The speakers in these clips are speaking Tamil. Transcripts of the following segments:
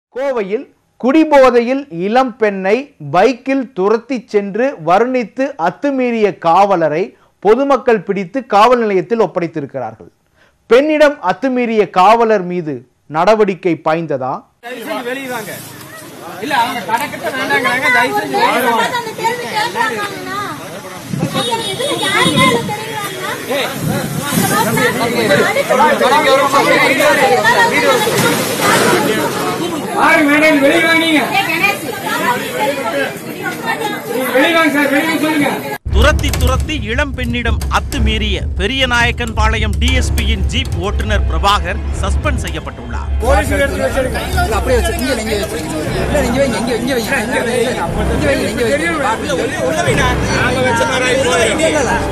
கோவையில் குடிபோதையில் இளம் பெண்ணை பைக்கில் துரத்திச் சென்று வருணித்து அத்துமீறிய காவலரை பொதுமக்கள் பிடித்து காவல் நிலையத்தில் ஒப்படைத்திருக்கிறார்கள் பெண்ணிடம் அத்துமீறிய காவலர் மீது நடவடிக்கை பாய்ந்ததா தயவு செஞ்சு வெளிய வாங்க இல்ல அவங்க கணக்கிட்ட வேண்டாங்கிறாங்க தயவு செஞ்சு வெளிய வாங்க அந்த கேள்வி கேட்கறாங்கண்ணா. அப்புறம் எதுக்கு யாருமே இல்ல தெரியுங்களாண்ணா? பாருங்க மேடம் வெளிய வாங்க நீங்க வெளிய வாங்க சார் வெளிய வாங்க சொல்லுங்க துரத்தி துரத்தி இளம் பெண்ணிடம் அத்துமீறிய பெரியநாயக்கன் பாளையம் டிஎஸ்பியின் ஜீப் ஓட்டுநர் பிரபாகர் சஸ்பெண்ட் செய்யப்பட்டுள்ளார் போலீஸ் எடுத்து வச்சிருங்க இல்ல அப்படியே வச்சு இங்க வைங்க, இங்க வைங்க. இல்ல இங்க வைங்க இங்க இங்க வைங்க இங்க வைங்க இங்க வைங்க இங்க வைங்க உள்ள வைங்க நாங்க வச்ச மாதிரி இல்ல இல்ல இல்ல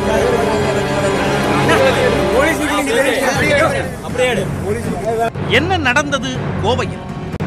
போலீஸ் நீங்க தெரியும் அப்படியே எடு. அப்படியே எடு என்ன நடந்தது கோவையில்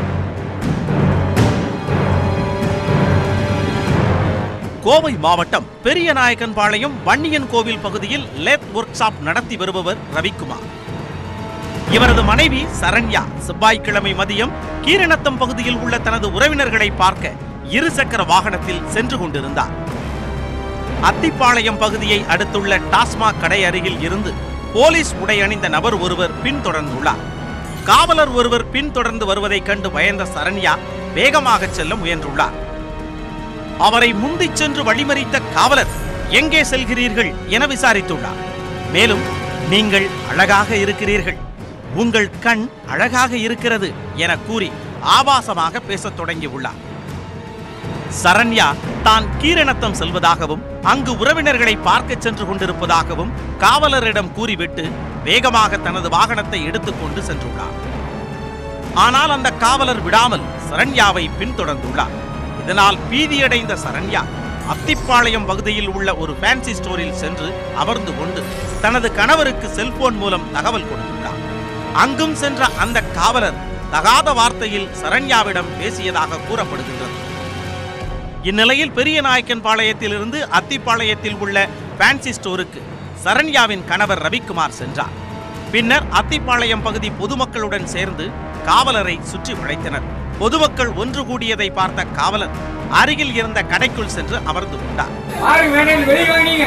கோவை மாவட்டம் பெரியநாயக்கன்பாளையம் வன்னியன் கோவில் பகுதியில் லேத் ஒர்க் ஷாப் நடத்தி வருபவர் ரவிக்குமார் இவரது மனைவி சரண்யா செவ்வாய்க்கிழமை மதியம் கீரணத்தம் பகுதியில் உள்ள தனது உறவினர்களை பார்க்க இருசக்கர வாகனத்தில் சென்று கொண்டிருந்தார் அத்திப்பாளையம் பகுதியை அடுத்துள்ள டாஸ்மாக் கடை அருகில் இருந்து போலீஸ் உடை அணிந்த நபர் ஒருவர் பின்தொடர்ந்துள்ளார் காவலர் ஒருவர் பின்தொடர்ந்து வருவதைக் கண்டு பயந்த சரண்யா வேகமாக செல்ல முயன்றுள்ளார் அவரை முந்திச் சென்று வழிமறித்த காவலர் எங்கே செல்கிறீர்கள் என விசாரித்துள்ளார் மேலும் நீங்கள் அழகாக இருக்கிறீர்கள் உங்கள் கண் அழகாக இருக்கிறது என கூறி ஆபாசமாக பேசத் தொடங்கியுள்ளார் சரண்யா தான் கீரணத்தம் செல்வதாகவும் அங்கு உறவினர்களை பார்க்கச் சென்று கொண்டிருப்பதாகவும் காவலரிடம் கூறிவிட்டு வேகமாக தனது வாகனத்தை எடுத்துக்கொண்டு சென்றுள்ளார் ஆனால் அந்த காவலர் விடாமல் சரண்யாவை பின்தொடர்ந்துள்ளார் இதனால் பீதியடைந்த சரண்யா அத்திப்பாளையம் பகுதியில் உள்ள ஒரு ஃபேன்சி ஸ்டோரில் சென்று அமர்ந்து கொண்டு தனது கணவருக்கு செல்போன் மூலம் தகவல் கொடுத்துள்ளார் அங்கும் சென்ற அந்த காவலர் தகாத வார்த்தையில் சரண்யாவிடம் பேசியதாக கூறப்படுகின்றது இந்நிலையில் பெரிய நாயக்கன் பாளையத்திலிருந்து அத்திப்பாளையத்தில் உள்ள ஃபேன்சி ஸ்டோருக்கு சரண்யாவின் கணவர் ரவிக்குமார் சென்றார் பின்னர் அத்திப்பாளையம் பகுதி பொதுமக்களுடன் சேர்ந்து காவலரை சுற்றி வளைத்தனர் பொதுமக்கள் ஒன்று கூடியதை பார்த்த காவலர் அருகில் இருந்த கடைக்குள் சென்று அமர்ந்து கொண்டார் பாருங்க மேடம் வெளிய வாங்க நீங்க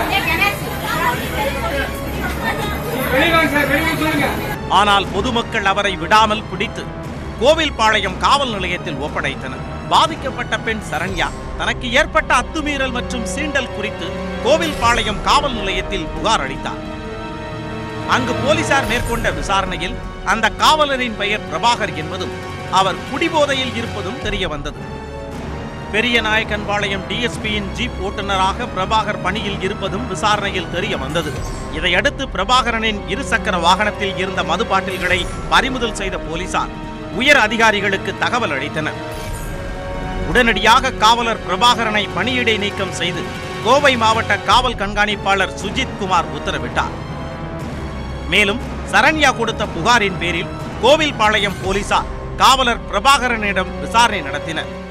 வெளிய வாங்க சார் வெளிய வாங்க சொல்லுங்க ஆனால் பொதுமக்கள் அவரை விடாமல் பிடித்து கோவில்பாளையம் காவல் நிலையத்தில் ஒப்படைத்தனர் பாதிக்கப்பட்ட பெண் சரண்யா தனக்கு ஏற்பட்ட அத்துமீறல் மற்றும் சீண்டல் குறித்து கோவில்பாளையம் காவல் நிலையத்தில் புகார் அளித்தார் அங்கு போலீசார் மேற்கொண்ட விசாரணையில் அந்த காவலரின் பெயர் பிரபாகர் என்பதும் அவர் குடிபோதையில் இருப்பதும் தெரிய வந்தது பெரிய நாயக்கன்பாளையம் டிஎஸ்பியின் ஜீப் ஓட்டுநராக பிரபாகர் பணியில் இருப்பதும் விசாரணையில் தெரிய வந்தது இதையடுத்து பிரபாகரனின் இருசக்கர வாகனத்தில் இருந்த மது பாட்டில்களை பறிமுதல் செய்த போலீசார் உயர் அதிகாரிகளுக்கு தகவல் அளித்தனர் உடனடியாக காவலர் பிரபாகரனை பணியிடை நீக்கம் செய்து கோவை மாவட்ட காவல் கண்காணிப்பாளர் சுஜித் குமார் உத்தரவிட்டார் மேலும் சரண்யா கொடுத்த புகாரின் பேரில் கோவில்பாளையம் போலீசார் காவலர் பிரபாகரனிடம் விசாரணை நடத்தினர்